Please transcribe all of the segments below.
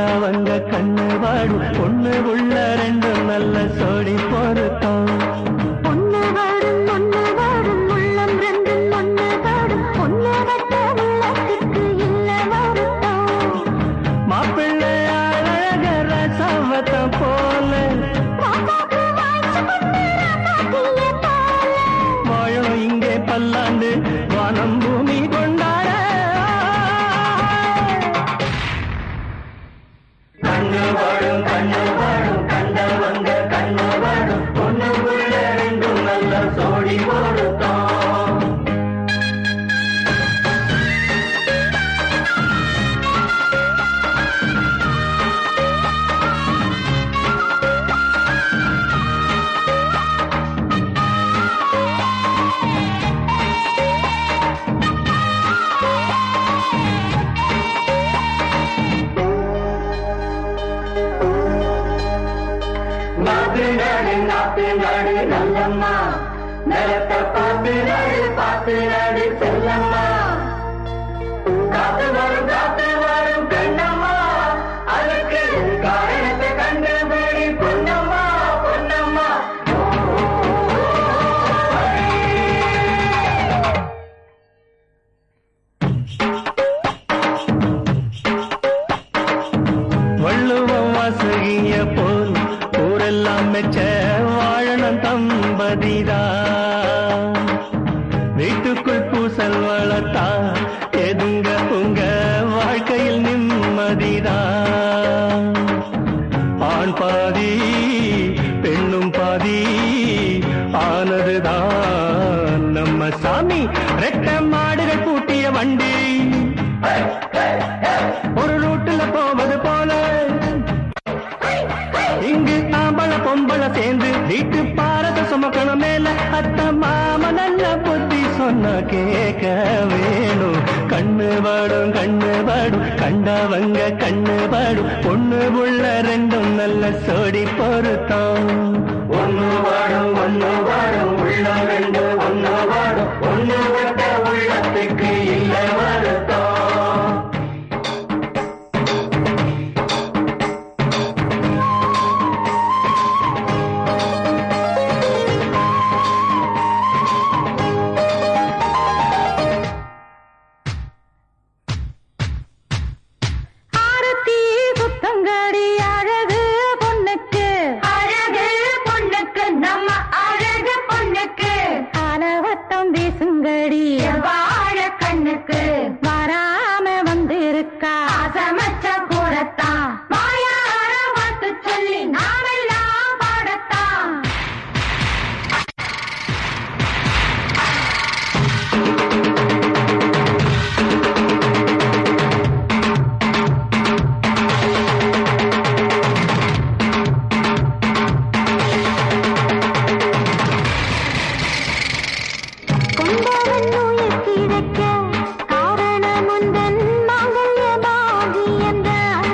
கண்டவங்க கண்ணு வாடும் பொண்ணு உள்ள ரெண்டு நல்ல சோடி பொருத்தம் பொண்ணு வாடும் பொண்ணு வாடும் உள்ளம் ரெண்டும் ஒண்ணு வாடும் பொண்ணு வட்ட உள்ளத்துக்கு இல்ல வருத்தம் மாப்பிள்ளை அழக ரசவத்த போல ராசாக்கு வாய்ச்ச பொண்ணு ராசாத்திய போல வாழும் இங்கே பல்லாண்டு வானம் பூமி கொண்டாட கண்ணு வாடும் கண்ணு வாடும் கண்டவங்க கண்ணு வாடும் பொண்ணு உள்ள ரெண்டும் நல்ல சோடி பொருத்தம் நாத்து நாடு நாத்து நாடு நல்லம்மா நிலத்தை பார்த்து நாடு பார்த்து நாடு செல்லம்மா காத்து வரும் காத்து வரும் கண்ணம்மா அதுக்கு காரணத்தை கண்டுபிடி பொன்னம்மா பொன்னம்மா வள்ளுவம் வாசகிய போல் ஊரெல்லாம் மெச்ச வாழணும் தம்பதிதா வீட்டுக்குள் பூசல் வளர்த்தா எதுங்க உங்க வாழ்க்கையில் நிம்மதிதா ஆண் பாதி பெண்ணும் பாதி ஆனதுதான் நம்ம சாமி ரெட்ட மாடுகள் பூட்டிய வண்டி ஒரு ரூட்டுல போவது போல இங்கு ஆம்பள பொம்பள சேர்ந்து வீட்டு பாரத சுமக்கணும் மேல அத்த மாம நல்ல புத்தி சொன்ன கேட்க வேணும் கண்ணு பாடும் கண்ணு பாடும் கண்டவங்க கண்ணு பாடும் பொண்ணு உள்ள ரெண்டும் நல்ல சோடி பொருத்தம் ஒண்ணு வாடும் ஒண்ணு வாடும் உள்ள ரெண்டு ஒண்ணு வாடும் ஒண்ணு விட்ட உள்ளத்துக்கு இல்ல வருத்தம் ஆரத்தி புத்தங்கடி அழகு பொண்ணுக்கு அழகு பொண்ணுக்கு நம்ம அழகு பொண்ணுக்கு அலவட்டம் வீசுங்கடி வாழ கண்ணுக்கு வராம வந்திருக்கா சமைச்ச கூடத்தான் வாயார வாத்து சொல்லி நாமெல்லாம் பாடத்தான் கொண்டவன் உயிர் கிடைக்க காரணம் உந்தன் மாங்கல்யமாகி என்றார்.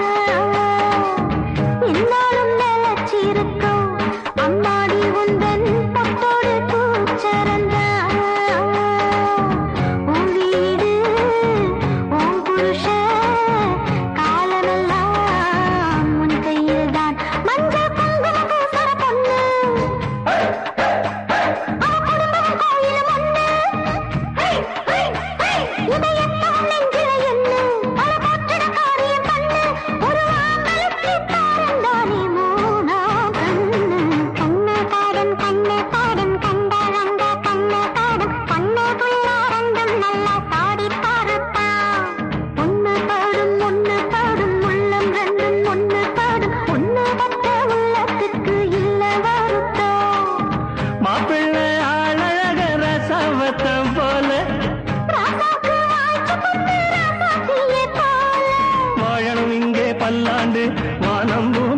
எந்நாளும் நிலைச்சிருக்கும் அம்மாடி உந்தன் பட்டோடு பூச்சரந்தார். உன் வீடு, உன் புருஷன், காலமெல்லாம் உன் கையில்தான். மஞ்சள் குங்குமம் பூசுற பொண்ணு அவ குடும்பம் கோயிலும் ஒண்ணு. High, high, high. இதயத்தான் நெஞ்சில எண்ணு. பல போற்றிட காரியம் பண்ணு. ஒரு ஆம்பளுக்கு தாரந்தானே மூணாம் கண்ணு. கண்ணு பாடும், கண்ணு பாடும், கண்டவங்க கண்ணு பாடும். கண்ணு புள்ளாரண்டும் நல்லா பாடி பாருப்பான். ஒண்ணு பாடும், ஒண்ணு பாடும், உள்ளம் ரெண்டும் ஒண்ணு பாடும். ஒண்ணு பட்ட உள்ளத்துக்கு இல்ல வருத்தம் மாப்பிள்ளை ஆழக ரசவத்தம் போல ராசாக்கு வாய்ச்ச பொண்ணு ராசாத்தியே போல வாழணும் இங்கே பல்லாண்டு வானம் பூமி